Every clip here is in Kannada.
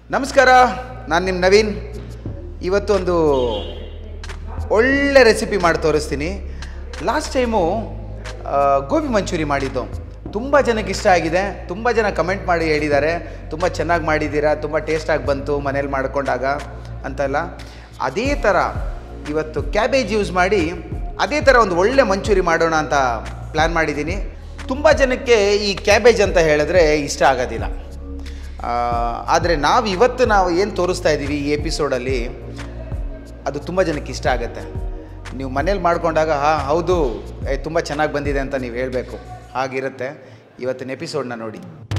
ನಮಸ್ಕಾರ ನಾನು ನಿಮ್ಮ ನವೀನ್ ಇವತ್ತು ಒಂದು ಒಳ್ಳೆ ರೆಸಿಪಿ ಮಾಡಿ ತೋರಿಸ್ತೀನಿ ಲಾಸ್ಟ್ ಟೈಮು ಗೋಬಿ ಮಂಚೂರಿ ಮಾಡಿದ್ದು ತುಂಬ ಜನಕ್ಕೆ ಇಷ್ಟ ಆಗಿದೆ ತುಂಬ ಜನ ಕಮೆಂಟ್ ಮಾಡಿ ಹೇಳಿದ್ದಾರೆ ತುಂಬ ಚೆನ್ನಾಗಿ ಮಾಡಿದ್ದೀರಾ ತುಂಬ ಟೇಸ್ಟಾಗಿ ಬಂತು ಮನೇಲಿ ಮಾಡ್ಕೊಂಡಾಗ ಅಂತೆಲ್ಲ ಅದೇ ಥರ ಇವತ್ತು ಕ್ಯಾಬೇಜ್ ಯೂಸ್ ಮಾಡಿ ಅದೇ ಥರ ಒಂದು ಒಳ್ಳೆ ಮಂಚೂರಿ ಮಾಡೋಣ ಅಂತ ಪ್ಲ್ಯಾನ್ ಮಾಡಿದ್ದೀನಿ ತುಂಬ ಜನಕ್ಕೆ ಈ ಕ್ಯಾಬೇಜ್ ಅಂತ ಹೇಳಿದ್ರೆ ಇಷ್ಟ ಆಗೋದಿಲ್ಲ ಆದರೆ ನಾವು ಇವತ್ತು ನಾವು ಏನು ತೋರಿಸ್ತಾ ಇದ್ದೀವಿ ಈ ಎಪಿಸೋಡಲ್ಲಿ ಅದು ತುಂಬ ಜನಕ್ಕೆ ಇಷ್ಟ ಆಗುತ್ತೆ ನೀವು ಮನೇಲಿ ಮಾಡ್ಕೊಂಡಾಗ ಹಾಂ ಹೌದು ಏ ತುಂಬ ಚೆನ್ನಾಗಿ ಬಂದಿದೆ ಅಂತ ನೀವು ಹೇಳಬೇಕು ಹಾಗಿರುತ್ತೆ ಇವತ್ತಿನ ಎಪಿಸೋಡ್ನ ನೋಡಿ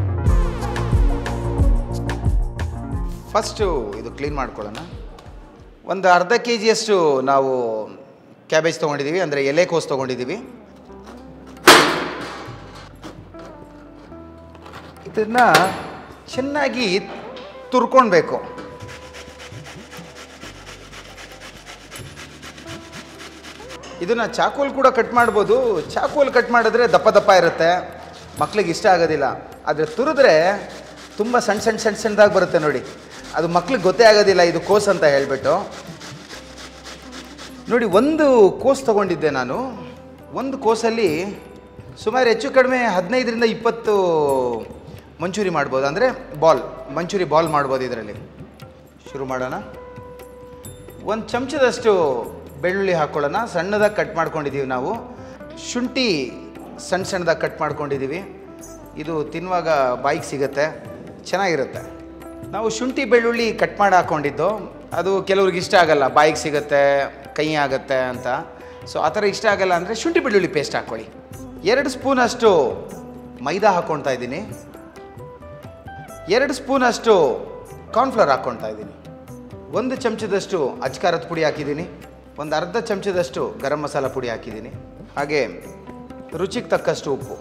ಫಸ್ಟು ಇದು ಕ್ಲೀನ್ ಮಾಡ್ಕೊಳ್ಳೋಣ ಒಂದು ಅರ್ಧ ಕೆ ಜಿಯಷ್ಟು ನಾವು ಕ್ಯಾಬೇಜ್ ತೊಗೊಂಡಿದ್ದೀವಿ ಅಂದರೆ ಎಲೆಕೋಸು ತೊಗೊಂಡಿದ್ದೀವಿ ಇದನ್ನು ಚೆನ್ನಾಗಿ ತುರ್ಕೊಳ್ಬೇಕು ಇದನ್ನು ಚಾಕುವಲ್ಲಿ ಕೂಡ ಕಟ್ ಮಾಡ್ಬೋದು ಚಾಕುವಲ್ಲಿ ಕಟ್ ಮಾಡಿದ್ರೆ ದಪ್ಪ ದಪ್ಪ ಇರುತ್ತೆ ಮಕ್ಳಿಗೆ ಇಷ್ಟ ಆಗೋದಿಲ್ಲ ಆದರೆ ತುರಿದ್ರೆ ತುಂಬ ಸಣ್ಣ ಸಣ್ಣ ಸಣ್ಣ ಸಣ್ಣದಾಗಿ ಬರುತ್ತೆ ನೋಡಿ ಅದು ಮಕ್ಳಿಗೆ ಗೊತ್ತೇ ಆಗೋದಿಲ್ಲ ಇದು ಕೋಸ್ ಅಂತ ಹೇಳಿಬಿಟ್ಟು ನೋಡಿ ಒಂದು ಕೋಸ್ ತೊಗೊಂಡಿದ್ದೆ ನಾನು ಒಂದು ಕೋಸಲ್ಲಿ ಸುಮಾರು ಹೆಚ್ಚು ಕಡಿಮೆ ಹದಿನೈದರಿಂದ ಇಪ್ಪತ್ತು ಮಂಚೂರಿ ಮಾಡ್ಬೋದು ಅಂದರೆ ಬಾಲ್ ಮಂಚೂರಿ ಬಾಲ್ ಮಾಡ್ಬೋದು ಇದರಲ್ಲಿ ಶುರು ಮಾಡೋಣ ಒಂದು ಚಮಚದಷ್ಟು ಬೆಳ್ಳುಳ್ಳಿ ಹಾಕ್ಕೊಳ್ಳೋಣ ಸಣ್ಣದಾಗಿ ಕಟ್ ಮಾಡ್ಕೊಂಡಿದ್ದೀವಿ ನಾವು ಶುಂಠಿ ಸಣ್ಣ ಸಣ್ಣದಾಗಿ ಕಟ್ ಮಾಡ್ಕೊಂಡಿದ್ದೀವಿ ಇದು ತಿನ್ನುವಾಗ ಬಾಯಿಗೆ ಸಿಗುತ್ತೆ ಚೆನ್ನಾಗಿರುತ್ತೆ ನಾವು ಶುಂಠಿ ಬೆಳ್ಳುಳ್ಳಿ ಕಟ್ ಮಾಡಿ ಹಾಕ್ಕೊಂಡಿದ್ದು ಅದು ಕೆಲವ್ರಿಗೆ ಇಷ್ಟ ಆಗಲ್ಲ ಬಾಯಿಗೆ ಸಿಗುತ್ತೆ ಕೈ ಆಗುತ್ತೆ ಅಂತ ಸೊ ಆ ಥರ ಇಷ್ಟ ಆಗಲ್ಲ ಅಂದರೆ ಶುಂಠಿ ಬೆಳ್ಳುಳ್ಳಿ ಪೇಸ್ಟ್ ಹಾಕ್ಕೊಳ್ಳಿ ಎರಡು ಸ್ಪೂನಷ್ಟು ಮೈದಾ ಹಾಕ್ಕೊಳ್ತಾ ಇದ್ದೀನಿ ಎರಡು ಸ್ಪೂನಷ್ಟು ಕಾರ್ನ್ಫ್ಲವರ್ ಹಾಕ್ಕೊಳ್ತಾ ಇದ್ದೀನಿ ಒಂದು ಚಮಚದಷ್ಟು ಅಚ್ಕಾರದ ಪುಡಿ ಹಾಕಿದ್ದೀನಿ ಒಂದು ಅರ್ಧ ಚಮಚದಷ್ಟು ಗರಂ ಮಸಾಲ ಪುಡಿ ಹಾಕಿದ್ದೀನಿ ಹಾಗೆ ರುಚಿಗೆ ತಕ್ಕಷ್ಟು ಉಪ್ಪು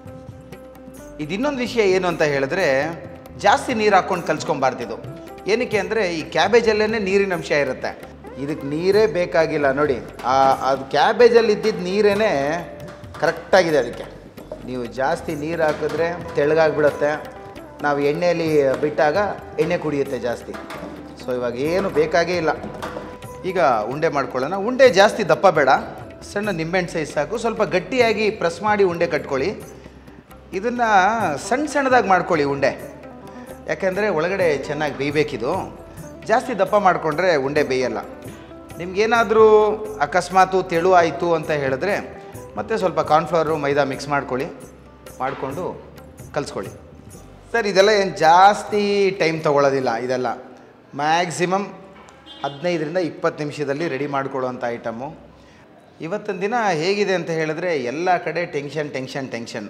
ಇದು ಇನ್ನೊಂದು ವಿಷಯ ಏನು ಅಂತ ಹೇಳಿದ್ರೆ ಜಾಸ್ತಿ ನೀರು ಹಾಕ್ಕೊಂಡು ಕಲ್ಸ್ಕೊಬಾರ್ದಿದು ಏನಕ್ಕೆ ಅಂದರೆ ಈ ಕ್ಯಾಬೇಜಲ್ಲೇ ನೀರಿನ ಅಂಶ ಇರುತ್ತೆ ಇದಕ್ಕೆ ನೀರೇ ಬೇಕಾಗಿಲ್ಲ ನೋಡಿ ಆ ಅದು ಕ್ಯಾಬೇಜಲ್ಲಿ ಇದ್ದಿದ್ದ ನೀರೇ ಕರೆಕ್ಟಾಗಿದೆ ಅದಕ್ಕೆ ನೀವು ಜಾಸ್ತಿ ನೀರು ಹಾಕಿದ್ರೆ ತೆಳ್ಳಗಾಗ್ಬಿಡುತ್ತೆ ನಾವು ಎಣ್ಣೆಯಲ್ಲಿ ಬಿಟ್ಟಾಗ ಎಣ್ಣೆ ಕುಡಿಯುತ್ತೆ ಜಾಸ್ತಿ ಸೊ ಇವಾಗ ಏನು ಬೇಕಾಗೇ ಇಲ್ಲ ಈಗ ಉಂಡೆ ಮಾಡ್ಕೊಳ್ಳೋಣ ಉಂಡೆ ಜಾಸ್ತಿ ದಪ್ಪ ಬೇಡ ಸಣ್ಣ ನಿಂಬೆಹಣ್ಣು ಸೈಜ್ ಸಾಕು ಸ್ವಲ್ಪ ಗಟ್ಟಿಯಾಗಿ ಪ್ರೆಸ್ ಮಾಡಿ ಉಂಡೆ ಕಟ್ಕೊಳ್ಳಿ ಇದನ್ನು ಸಣ್ಣ ಸಣ್ಣದಾಗಿ ಮಾಡ್ಕೊಳ್ಳಿ ಉಂಡೆ ಯಾಕೆಂದರೆ ಒಳಗಡೆ ಚೆನ್ನಾಗಿ ಬೇಯಬೇಕಿದು ಜಾಸ್ತಿ ದಪ್ಪ ಮಾಡಿಕೊಂಡ್ರೆ ಉಂಡೆ ಬೇಯಲ್ಲ ನಿಮ್ಗೇನಾದರೂ ಅಕಸ್ಮಾತು ತೆಳು ಆಯಿತು ಅಂತ ಹೇಳಿದ್ರೆ ಮತ್ತೆ ಸ್ವಲ್ಪ ಕಾರ್ನ್ಫ್ಲವರು ಮೈದಾ ಮಿಕ್ಸ್ ಮಾಡ್ಕೊಳ್ಳಿ ಮಾಡಿಕೊಂಡು ಕಲಿಸ್ಕೊಳ್ಳಿ ಸರ್ ಇದೆಲ್ಲ ಏನು ಜಾಸ್ತಿ ಟೈಮ್ ತೊಗೊಳ್ಳೋದಿಲ್ಲ ಇದೆಲ್ಲ ಮ್ಯಾಕ್ಸಿಮಮ್ ಹದಿನೈದರಿಂದ ಇಪ್ಪತ್ತು ನಿಮಿಷದಲ್ಲಿ ರೆಡಿ ಮಾಡ್ಕೊಳ್ಳೋವಂಥ ಐಟಮು ಇವತ್ತಿನ ದಿನ ಹೇಗಿದೆ ಅಂತ ಹೇಳಿದ್ರೆ ಎಲ್ಲ ಕಡೆ ಟೆನ್ಷನ್ ಟೆನ್ಷನ್ ಟೆನ್ಷನ್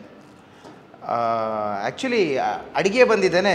ಆ್ಯಕ್ಚುಲಿ ಅಡುಗೆ ಬಂದಿದ್ದೇನೆ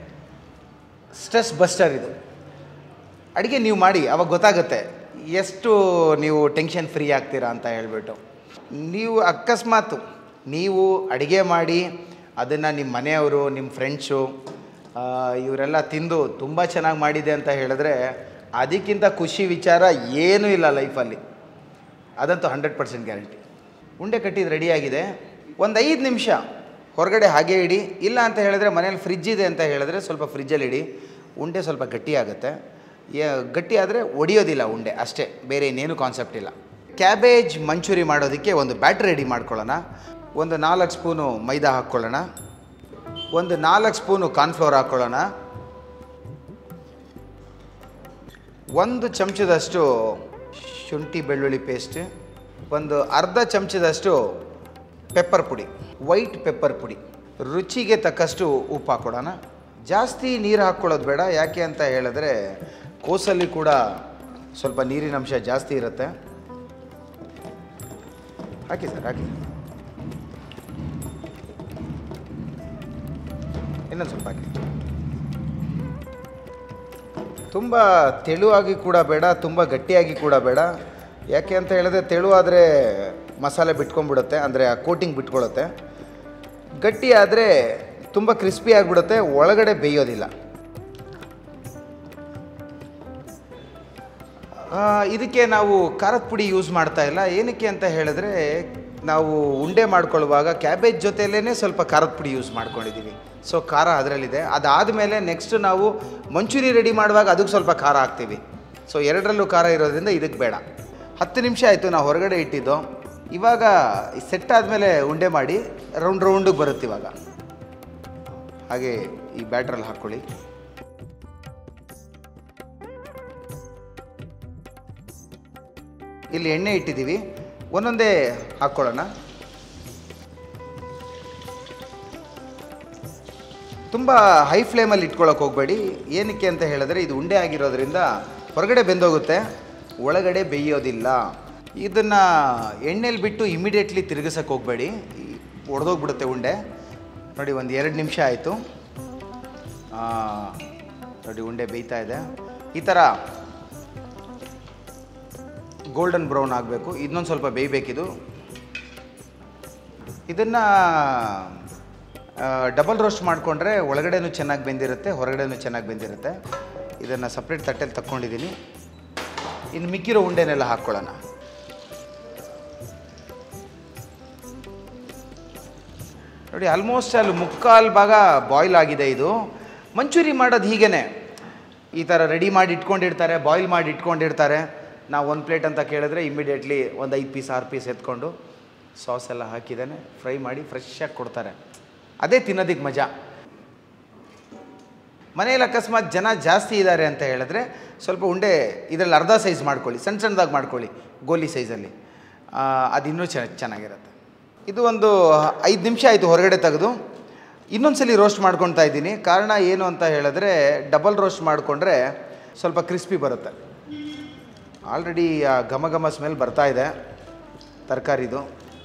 ಸ್ಟ್ರೆಸ್ ಬಸ್ಟರ್ ಇದು ಅಡುಗೆ ನೀವು ಮಾಡಿ ಅವಾಗ ಗೊತ್ತಾಗುತ್ತೆ ಎಷ್ಟು ನೀವು ಟೆನ್ಷನ್ ಫ್ರೀ ಆಗ್ತೀರಾ ಅಂತ ಹೇಳ್ಬಿಟ್ಟು ನೀವು ಅಕಸ್ಮಾತ್ ನೀವು ಅಡುಗೆ ಮಾಡಿ ಅದನ್ನು ನಿಮ್ಮ ಮನೆಯವರು ನಿಮ್ಮ ಫ್ರೆಂಡ್ಸು ಇವರೆಲ್ಲ ತಿಂದು ತುಂಬ ಚೆನ್ನಾಗಿ ಮಾಡಿದೆ ಅಂತ ಹೇಳಿದ್ರೆ ಅದಕ್ಕಿಂತ ಖುಷಿ ವಿಚಾರ ಏನೂ ಇಲ್ಲ ಲೈಫಲ್ಲಿ ಅದಂತೂ ಹಂಡ್ರೆಡ್ ಪರ್ಸೆಂಟ್ ಗ್ಯಾರಂಟಿ ಉಂಡೆ ಕಟ್ಟಿದ್ದು ರೆಡಿಯಾಗಿದೆ ಒಂದು ಐದು ನಿಮಿಷ ಹೊರಗಡೆ ಹಾಗೆ ಇಡಿ ಇಲ್ಲ ಅಂತ ಹೇಳಿದ್ರೆ ಮನೇಲಿ ಫ್ರಿಜ್ ಇದೆ ಅಂತ ಹೇಳಿದ್ರೆ ಸ್ವಲ್ಪ ಫ್ರಿಜ್ಜಲ್ಲಿ ಇಡಿ ಉಂಡೆ ಸ್ವಲ್ಪ ಗಟ್ಟಿ ಆಗುತ್ತೆ ಯ- ಗಟ್ಟಿ ಆದರೆ ಒಡೆಯೋದಿಲ್ಲ ಉಂಡೆ ಅಷ್ಟೇ ಬೇರೆ ಇನ್ನೇನು ಕಾನ್ಸೆಪ್ಟ್ ಇಲ್ಲ ಕ್ಯಾಬೇಜ್ ಮಂಚೂರಿ ಮಾಡೋದಕ್ಕೆ ಒಂದು ಬ್ಯಾಟ್ರಿ ರೆಡಿ ಮಾಡ್ಕೊಳ್ಳೋಣ ಒಂದು ನಾಲ್ಕು ಸ್ಪೂನು ಮೈದಾ ಹಾಕ್ಕೊಳ್ಳೋಣ ಒಂದು ನಾಲ್ಕು ಸ್ಪೂನು ಕಾರ್ನ್ಫ್ಲವರ್ ಹಾಕ್ಕೊಳ್ಳೋಣ ಒಂದು ಚಮಚದಷ್ಟು ಶುಂಠಿ ಬೆಳ್ಳುಳ್ಳಿ ಪೇಸ್ಟ್ ಒಂದು ಅರ್ಧ ಚಮಚದಷ್ಟು ಪೆಪ್ಪರ್ ಪುಡಿ ವೈಟ್ ಪೆಪ್ಪರ್ ಪುಡಿ ರುಚಿಗೆ ತಕ್ಕಷ್ಟು ಉಪ್ಪು ಹಾಕ್ಕೊಡೋಣ ಜಾಸ್ತಿ ನೀರು ಹಾಕ್ಕೊಳ್ಳೋದು ಬೇಡ ಯಾಕೆ ಅಂತ ಹೇಳಿದ್ರೆ ಕೋಸಲ್ಲಿ ಕೂಡ ಸ್ವಲ್ಪ ನೀರಿನ ಅಂಶ ಜಾಸ್ತಿ ಇರುತ್ತೆ ಹಾಕಿ ಸರ್ ಹಾಕಿ ಇನ್ನೊಂದು ಸ್ವಲ್ಪ ಹಾಕಿ ತುಂಬ ತೆಳುವಾಗಿ ಕೂಡ ಬೇಡ ತುಂಬ ಗಟ್ಟಿಯಾಗಿ ಕೂಡ ಬೇಡ ಯಾಕೆ ಅಂತ ಹೇಳಿದ್ರೆ ತೆಳುವಾದರೆ ಮಸಾಲೆ ಬಿಟ್ಕೊಂಡ್ಬಿಡುತ್ತೆ ಅಂದರೆ ಆ ಕೋಟಿಂಗ್ ಬಿಟ್ಕೊಳ್ಳುತ್ತೆ ಗಟ್ಟಿ ಆದರೆ ತುಂಬ ಕ್ರಿಸ್ಪಿ ಆಗಿಬಿಡುತ್ತೆ ಒಳಗಡೆ ಬೇಯೋದಿಲ್ಲ ಆ, ಇದಕ್ಕೆ ನಾವು ಖಾರದ ಪುಡಿ ಯೂಸ್ ಮಾಡ್ತಾ ಇಲ್ಲ ಏನಕ್ಕೆ ಅಂತ ಹೇಳಿದ್ರೆ ನಾವು ಉಂಡೆ ಮಾಡ್ಕೊಳ್ಳುವಾಗ ಕ್ಯಾಬೇಜ್ ಜೊತೆಲೇ ಸ್ವಲ್ಪ ಖಾರದ ಪುಡಿ ಯೂಸ್ ಮಾಡ್ಕೊಂಡಿದ್ದೀವಿ ಸೊ ಖಾರ ಅದರಲ್ಲಿದೆ ಅದಾದಮೇಲೆ ನೆಕ್ಸ್ಟ್ ನಾವು ಮಂಚೂರಿ ರೆಡಿ ಮಾಡುವಾಗ ಅದಕ್ಕೆ ಸ್ವಲ್ಪ ಖಾರ ಹಾಕ್ತೀವಿ ಸೊ ಎರಡರಲ್ಲೂ ಖಾರ ಇರೋದ್ರಿಂದ ಇದಕ್ಕೆ ಬೇಡ ಹತ್ತು ನಿಮಿಷ ಆಯಿತು ನಾವು ಹೊರಗಡೆ ಇಟ್ಟಿದ್ದು ಇವಾಗ ಸೆಟ್ ಆದಮೇಲೆ ಉಂಡೆ ಮಾಡಿ ರೌಂಡ್ ರೌಂಡಿಗೆ ಬರುತ್ತೆ ಇವಾಗ ಹಾಗೆ ಈ ಬ್ಯಾಟ್ರಲ್ಲಿ ಹಾಕ್ಕೊಳ್ಳಿ ಇಲ್ಲಿ ಎಣ್ಣೆ ಇಟ್ಟಿದ್ದೀವಿ ಒಂದೊಂದೇ ಹಾಕ್ಕೊಳ್ಳೋಣ ತುಂಬ ಹೈ ಫ್ಲೇಮಲ್ಲಿ ಇಟ್ಕೊಳ್ಳೋಕೆ ಹೋಗಬೇಡಿ ಏನಕ್ಕೆ ಅಂತ ಹೇಳಿದ್ರೆ ಇದು ಉಂಡೆ ಆಗಿರೋದ್ರಿಂದ ಹೊರಗಡೆ ಬೆಂದೋಗುತ್ತೆ ಒಳಗಡೆ ಬೇಯೋದಿಲ್ಲ ಇದನ್ನು ಎಣ್ಣೆಲಿ ಬಿಟ್ಟು ಇಮಿಡಿಯೇಟ್ಲಿ ತಿರುಗಿಸೋಕೆ ಹೋಗಬೇಡಿ ಒಡೆದೋಗ್ಬಿಡುತ್ತೆ ಉಂಡೆ ನೋಡಿ ಒಂದು ಎರಡು ನಿಮಿಷ ಆಯಿತು ನೋಡಿ ಉಂಡೆ ಬೇಯ್ತಾ ಇದೆ ಈ ಥರ ಗೋಲ್ಡನ್ ಬ್ರೌನ್ ಆಗಬೇಕು ಇನ್ನೊಂದು ಸ್ವಲ್ಪ ಬೇಯಬೇಕಿದು ಇದನ್ನು ಡಬಲ್ ರೋಸ್ಟ್ ಮಾಡಿಕೊಂಡ್ರೆ ಒಳಗಡೆನೂ ಚೆನ್ನಾಗಿ ಬೆಂದಿರುತ್ತೆ ಹೊರಗಡೆನೂ ಚೆನ್ನಾಗಿ ಬೆಂದಿರುತ್ತೆ ಇದನ್ನು ಸಪ್ರೇಟ್ ತಟ್ಟೆಲಿ ತಕ್ಕೊಂಡಿದ್ದೀನಿ ಇನ್ನು ಮಿಕ್ಕಿರೋ ಉಂಡೆನೆಲ್ಲ ಹಾಕ್ಕೊಳ್ಳೋಣ ನೋಡಿ ಆಲ್ಮೋಸ್ಟ್ ಅಲ್ಲಿ ಮುಕ್ಕಾಲು ಭಾಗ ಬಾಯ್ಲ್ ಆಗಿದೆ ಇದು ಮಂಚೂರಿ ಮಾಡೋದು ಹೀಗೇ ಈ ಥರ ರೆಡಿ ಮಾಡಿ ಇಟ್ಕೊಂಡಿರ್ತಾರೆ ಬಾಯ್ಲ್ ಮಾಡಿ ಇಟ್ಕೊಂಡಿರ್ತಾರೆ ನಾವು ಒಂದು ಪ್ಲೇಟ್ ಅಂತ ಕೇಳಿದ್ರೆ ಇಮ್ಮಿಡಿಯೇಟ್ಲಿ ಒಂದು ಐದು ಪೀಸ್ ಆರು ಪೀಸ್ ಎತ್ಕೊಂಡು ಸಾಸ್ ಎಲ್ಲ ಹಾಕಿದ್ದಾನೆ ಫ್ರೈ ಮಾಡಿ ಫ್ರೆಶ್ಶಾಗಿ ಕೊಡ್ತಾರೆ ಅದೇ ತಿನ್ನೋದಕ್ಕೆ ಮಜಾ ಮನೆಯಲ್ಲಿ ಅಕಸ್ಮಾತ್ ಜನ ಜಾಸ್ತಿ ಇದ್ದಾರೆ ಅಂತ ಹೇಳಿದ್ರೆ ಸ್ವಲ್ಪ ಉಂಡೆ ಇದರಲ್ಲಿ ಅರ್ಧ ಸೈಜ್ ಮಾಡ್ಕೊಳ್ಳಿ ಸಣ್ಣ ಸಣ್ಣದಾಗಿ ಮಾಡ್ಕೊಳ್ಳಿ ಗೋಲಿ ಸೈಜಲ್ಲಿ ಅದು ಇನ್ನೂ ಚೆನ್ನ ಚೆನ್ನಾಗಿರುತ್ತೆ ಇದು ಒಂದು ಐದು ನಿಮಿಷ ಆಯಿತು ಹೊರಗಡೆ ತೆಗೆದು ಇನ್ನೊಂದ್ಸಲಿ ರೋಸ್ಟ್ ಮಾಡ್ಕೊತಾ ಇದ್ದೀನಿ ಕಾರಣ ಏನು ಅಂತ ಹೇಳಿದ್ರೆ ಡಬಲ್ ರೋಸ್ಟ್ ಮಾಡಿಕೊಂಡ್ರೆ ಸ್ವಲ್ಪ ಕ್ರಿಸ್ಪಿ ಬರುತ್ತೆ ಆಲ್ರೆಡಿ ಆ ಘಮ ಘಮ ಸ್ಮೆಲ್ ಬರ್ತಾ ಇದೆ ತರಕಾರಿದು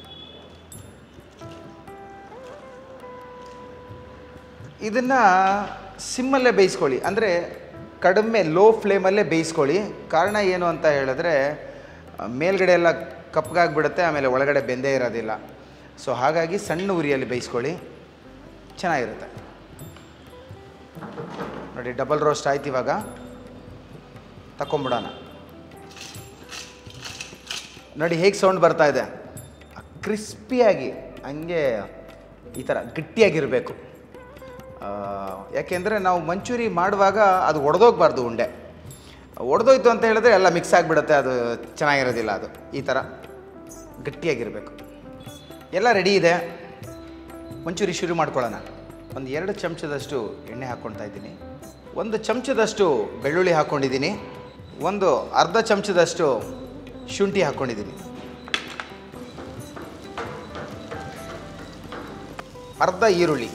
ಇದನ್ನು ಸಿಮ್ಮಲ್ಲೇ ಬೇಯಿಸ್ಕೊಳ್ಳಿ ಅಂದರೆ ಕಡಿಮೆ ಲೋ ಫ್ಲೇಮಲ್ಲೇ ಬೇಯಿಸ್ಕೊಳ್ಳಿ ಕಾರಣ ಏನು ಅಂತ ಹೇಳಿದ್ರೆ ಆ, ಮೇಲ್ಗಡೆ ಎಲ್ಲ ಕಪ್ಪಗಾಗ್ಬಿಡುತ್ತೆ ಆಮೇಲೆ ಒಳಗಡೆ ಬೆಂದೇ ಇರೋದಿಲ್ಲ ಸೊ ಹಾಗಾಗಿ ಸಣ್ಣ ಉರಿಯಲ್ಲಿ ಬೇಯಿಸ್ಕೊಳ್ಳಿ ಚೆನ್ನಾಗಿರುತ್ತೆ ನೋಡಿ ಡಬಲ್ ರೋಸ್ಟ್ ಆಯ್ತು ಇವಾಗ ತಗೊಂಬಿಡೋಣ ನೋಡಿ ಹೇಗೆ ಸೌಂಡ್ ಬರ್ತಾ ಇದೆ ಕ್ರಿಸ್ಪಿಯಾಗಿ ಹಂಗೆ ಈ ಥರ ಗಟ್ಟಿಯಾಗಿರಬೇಕು ಯಾಕೆಂದರೆ ನಾವು ಮಂಚೂರಿ ಮಾಡುವಾಗ ಅದು ಒಡೆದೋಗ್ಬಾರ್ದು ಉಂಡೆ ಒಡೆದೋಯ್ತು ಅಂತ ಹೇಳಿದ್ರೆ ಎಲ್ಲ ಮಿಕ್ಸ್ ಆಗಿಬಿಡುತ್ತೆ ಅದು ಚೆನ್ನಾಗಿರೋದಿಲ್ಲ ಅದು ಈ ಥರ ಗಟ್ಟಿಯಾಗಿರಬೇಕು ಎಲ್ಲ ರೆಡಿ ಇದೆ ಮಂಚೂರಿ ಶುರು ಮಾಡ್ಕೊಳ್ಳೋಣ ಒಂದು ಎರಡು ಚಮಚದಷ್ಟು ಎಣ್ಣೆ ಹಾಕ್ಕೊಳ್ತಾ ಇದ್ದೀನಿ ಒಂದು ಚಮಚದಷ್ಟು ಬೆಳ್ಳುಳ್ಳಿ ಹಾಕ್ಕೊಂಡಿದ್ದೀನಿ ಒಂದು ಅರ್ಧ ಚಮಚದಷ್ಟು ಶುಂಠಿ ಹಾಕ್ಕೊಂಡಿದ್ದೀನಿ ಅರ್ಧ ಈರುಳ್ಳಿ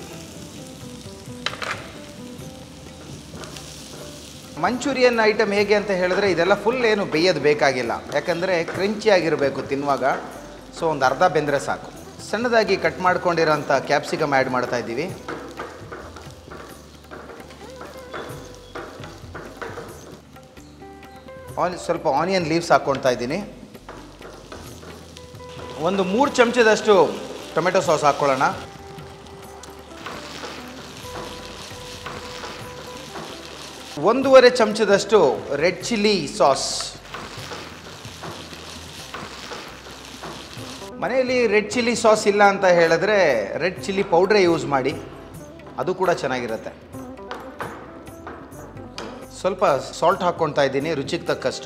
ಮಂಚೂರಿಯನ್ ಐಟಮ್ ಹೇಗೆ ಅಂತ ಹೇಳಿದ್ರೆ ಇದೆಲ್ಲ ಫುಲ್ ಏನು ಬೇಯೋದು ಬೇಕಾಗಿಲ್ಲ ಯಾಕಂದರೆ ಕ್ರಂಚಿ ಆಗಿರಬೇಕು ತಿನ್ನುವಾಗ ಸೊ ಒಂದು ಅರ್ಧ ಬೆಂದರೆ ಸಾಕು ಸಣ್ಣದಾಗಿ ಕಟ್ ಮಾಡ್ಕೊಂಡಿರೋಂಥ ಕ್ಯಾಪ್ಸಿಕಮ್ ಆ್ಯಡ್ ಮಾಡ್ತಾ ಇದ್ದೀವಿ ಆನ್ ಸ್ವಲ್ಪ ಆನಿಯನ್ ಲೀವ್ಸ್ ಹಾಕ್ಕೊಳ್ತಾ ಇದ್ದೀನಿ ಒಂದು ಮೂರು ಚಮಚದಷ್ಟು ಟೊಮೆಟೊ ಸಾಸ್ ಹಾಕ್ಕೊಳ್ಳೋಣ ಒಂದೂವರೆ ಚಮಚದಷ್ಟು ರೆಡ್ ಚಿಲ್ಲಿ ಸಾಸ್ ಮನೆಯಲ್ಲಿ ರೆಡ್ ಚಿಲ್ಲಿ ಸಾಸ್ ಇಲ್ಲ ಅಂತ ಹೇಳಿದ್ರೆ ರೆಡ್ ಚಿಲ್ಲಿ ಪೌಡ್ರೇ ಯೂಸ್ ಮಾಡಿ ಅದು ಕೂಡ ಚೆನ್ನಾಗಿರುತ್ತೆ ಸ್ವಲ್ಪ ಸಾಲ್ಟ್ ಹಾಕ್ಕೊಳ್ತಾ ಇದ್ದೀನಿ ರುಚಿಗೆ ತಕ್ಕಷ್ಟು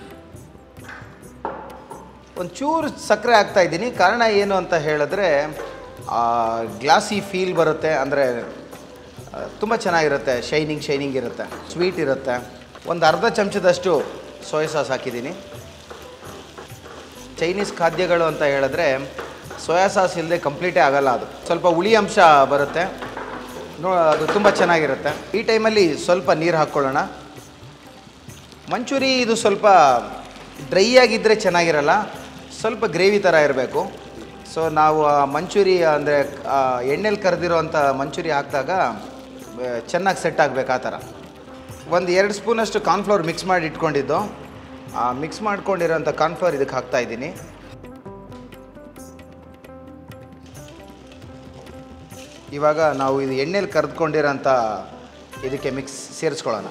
ಒಂಚೂರು ಸಕ್ಕರೆ ಹಾಕ್ತಾ ಇದ್ದೀನಿ ಕಾರಣ ಏನು ಅಂತ ಹೇಳಿದ್ರೆ ಗ್ಲಾಸಿ ಫೀಲ್ ಬರುತ್ತೆ ಅಂದರೆ ತುಂಬ ಚೆನ್ನಾಗಿರುತ್ತೆ ಶೈನಿಂಗ್ ಶೈನಿಂಗ್ ಇರುತ್ತೆ ಸ್ವೀಟ್ ಇರುತ್ತೆ ಒಂದು ಅರ್ಧ ಚಮಚದಷ್ಟು ಸೋಯಾ ಸಾಸ್ ಹಾಕಿದ್ದೀನಿ ಚೈನೀಸ್ ಖಾದ್ಯಗಳು ಅಂತ ಹೇಳಿದ್ರೆ ಸೋಯಾ ಸಾಸ್ ಇಲ್ಲದೆ ಕಂಪ್ಲೀಟೇ ಆಗಲ್ಲ ಅದು ಸ್ವಲ್ಪ ಹುಳಿ ಅಂಶ ಬರುತ್ತೆ ನೋ ಅದು ತುಂಬ ಚೆನ್ನಾಗಿರುತ್ತೆ ಈ ಟೈಮಲ್ಲಿ ಸ್ವಲ್ಪ ನೀರು ಹಾಕ್ಕೊಳ್ಳೋಣ ಮಂಚೂರಿ ಇದು ಸ್ವಲ್ಪ ಡ್ರೈ ಆಗಿದ್ದರೆ ಚೆನ್ನಾಗಿರಲ್ಲ ಸ್ವಲ್ಪ ಗ್ರೇವಿ ಥರ ಇರಬೇಕು ಸೊ ನಾವು ಆ ಮಂಚೂರಿ ಅಂದರೆ ಎಣ್ಣೆಲಿ ಕರೆದಿರೋವಂಥ ಮಂಚೂರಿ ಹಾಕಿದಾಗ ಚೆನ್ನಾಗಿ ಸೆಟ್ ಆಗಬೇಕು ಆ ಥರ ಒಂದು ಎರಡು ಸ್ಪೂನಷ್ಟು ಕಾರ್ನ್ಫ್ಲವರ್ ಮಿಕ್ಸ್ ಮಾಡಿ ಇಟ್ಕೊಂಡಿದ್ದು ಆ ಮಿಕ್ಸ್ ಮಾಡ್ಕೊಂಡಿರೋಂಥ ಕಾರ್ನ್ಫ್ಲವರ್ ಇದಕ್ಕೆ ಹಾಕ್ತಾ ಇದ್ದೀನಿ ಇವಾಗ ನಾವು ಇದು ಎಣ್ಣೆಲಿ ಕರೆದುಕೊಂಡಿರೋಂಥ ಇದಕ್ಕೆ ಮಿಕ್ಸ್ ಸೇರಿಸ್ಕೊಳ್ಳೋಣ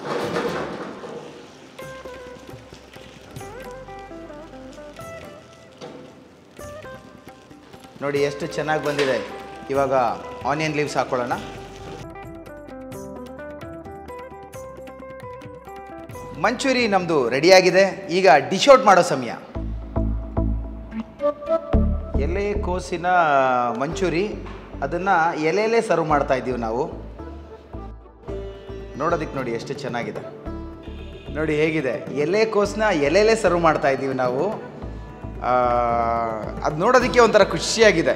ನೋಡಿ ಎಷ್ಟು ಚೆನ್ನಾಗಿ ಬಂದಿದೆ ಇವಾಗ ಆನಿಯನ್ ಲೀವ್ಸ್ ಹಾಕ್ಕೊಳ್ಳೋಣ ಮಂಚೂರಿ ನಮ್ಮದು ರೆಡಿಯಾಗಿದೆ ಈಗ ಡಿಶ್ ಔಟ್ ಮಾಡೋ ಸಮಯ ಎಲೆ ಕೋಸಿನ ಮಂಚೂರಿ ಅದನ್ನು ಎಲೆಯಲ್ಲೇ ಸರ್ವ್ ಮಾಡ್ತಾ ಇದ್ದೀವಿ ನಾವು ನೋಡೋದಕ್ಕೆ ನೋಡಿ ಎಷ್ಟು ಚೆನ್ನಾಗಿದೆ ನೋಡಿ ಹೇಗಿದೆ ಎಲೆ ಕೋಸನ್ನ ಎಲೆಯಲ್ಲೇ ಸರ್ವ್ ಮಾಡ್ತಾ ಇದ್ದೀವಿ ನಾವು ಅದು ನೋಡೋದಕ್ಕೆ ಒಂಥರ ಖುಷಿಯಾಗಿದೆ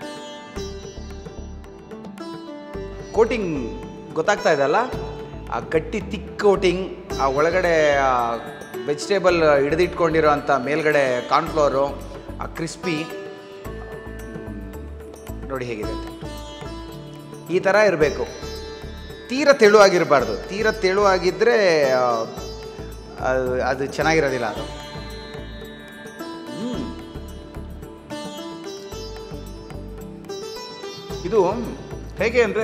ಕೋಟಿಂಗ್ ಗೊತ್ತಾಗ್ತಾ ಇದೆ ಅಲ್ಲ ಆ ಗಟ್ಟಿ ತಿಕ್ ಕೋಟಿಂಗ್ ಆ ಒಳಗಡೆ ವೆಜಿಟೇಬಲ್ ಹಿಡಿದಿಟ್ಕೊಂಡಿರೋ ಅಂಥ ಮೇಲ್ಗಡೆ ಕಾರ್ನ್ಫ್ಲೋರು ಆ ಕ್ರಿಸ್ಪಿ ನೋಡಿ ಹೇಗಿದೆ ಅಂತ. ಈ ಥರ ಇರಬೇಕು ತೀರ ತೆಳುವಾಗಿರಬಾರ್ದು ತೀರ ತೆಳುವಾಗಿದ್ದರೆ ಆ, ಅದು ಅದು ಚೆನ್ನಾಗಿರೋದಿಲ್ಲ ಅದು ಹ್ಮ್. ಇದು ಹೇಗೆ ಅಂದರೆ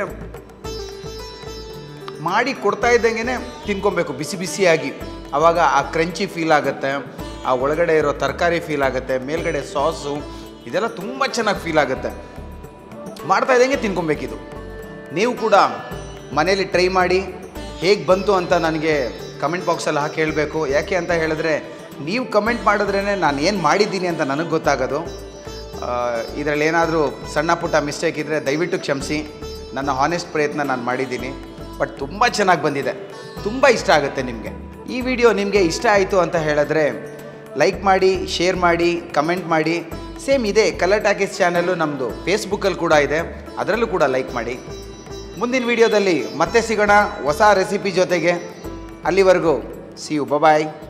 ಮಾಡಿ ಕೊಡ್ತಾ ಇದ್ದಂಗೆ ತಿನ್ಕೊಬೇಕು ಬಿಸಿ ಬಿಸಿಯಾಗಿ ಆವಾಗ ಆ ಕ್ರಂಚಿ ಫೀಲ್ ಆಗುತ್ತೆ ಆ ಒಳಗಡೆ ಇರೋ ತರಕಾರಿ ಫೀಲ್ ಆಗುತ್ತೆ ಮೇಲ್ಗಡೆ ಸಾಸು ಇದೆಲ್ಲ ತುಂಬ ಚೆನ್ನಾಗಿ ಫೀಲ್ ಆಗುತ್ತೆ ಮಾಡ್ತಾ ಇದ್ದಂಗೆ ತಿನ್ಕೊಬೇಕಿದು ನೀವು ಕೂಡ ಮನೇಲಿ ಟ್ರೈ ಮಾಡಿ ಹೇಗೆ ಬಂತು ಅಂತ ನನಗೆ ಕಮೆಂಟ್ ಬಾಕ್ಸಲ್ಲಿ ಹಾಕಿ ಹೇಳಬೇಕು ಯಾಕೆ ಅಂತ ಹೇಳಿದ್ರೆ ನೀವು ಕಮೆಂಟ್ ಮಾಡಿದ್ರೇ ನಾನು ಏನು ಮಾಡಿದ್ದೀನಿ ಅಂತ ನನಗೆ ಗೊತ್ತಾಗೋದು ಇದರಲ್ಲಿ ಏನಾದರೂ ಸಣ್ಣ ಪುಟ್ಟ ಮಿಸ್ಟೇಕ್ ಇದ್ದರೆ ದಯವಿಟ್ಟು ಕ್ಷಮಿಸಿ ನನ್ನ ಹಾನೆಸ್ಟ್ ಪ್ರಯತ್ನ ನಾನು ಮಾಡಿದ್ದೀನಿ ಬಟ್ ತುಂಬ ಚೆನ್ನಾಗಿ ಬಂದಿದೆ ತುಂಬ ಇಷ್ಟ ಆಗುತ್ತೆ ನಿಮಗೆ ಈ ವಿಡಿಯೋ ನಿಮಗೆ ಇಷ್ಟ ಆಯಿತು ಅಂತ ಹೇಳಿದ್ರೆ ಲೈಕ್ ಮಾಡಿ ಶೇರ್ ಮಾಡಿ ಕಮೆಂಟ್ ಮಾಡಿ ಸೇಮ್ ಇದೆ ಕಲರ್ ಟಾಕೀಸ್ ಚಾನಲ್ಲು ನಮ್ಮದು ಫೇಸ್ಬುಕ್ಕಲ್ಲಿ ಕೂಡ ಇದೆ ಅದರಲ್ಲೂ ಕೂಡ ಲೈಕ್ ಮಾಡಿ ಮುಂದಿನ ವಿಡಿಯೋದಲ್ಲಿ ಮತ್ತೆ ಸಿಗೋಣ ಹೊಸ ರೆಸಿಪಿ ಜೊತೆಗೆ ಅಲ್ಲಿವರೆಗೂ ಸಿ ಯು ಬಾಯ್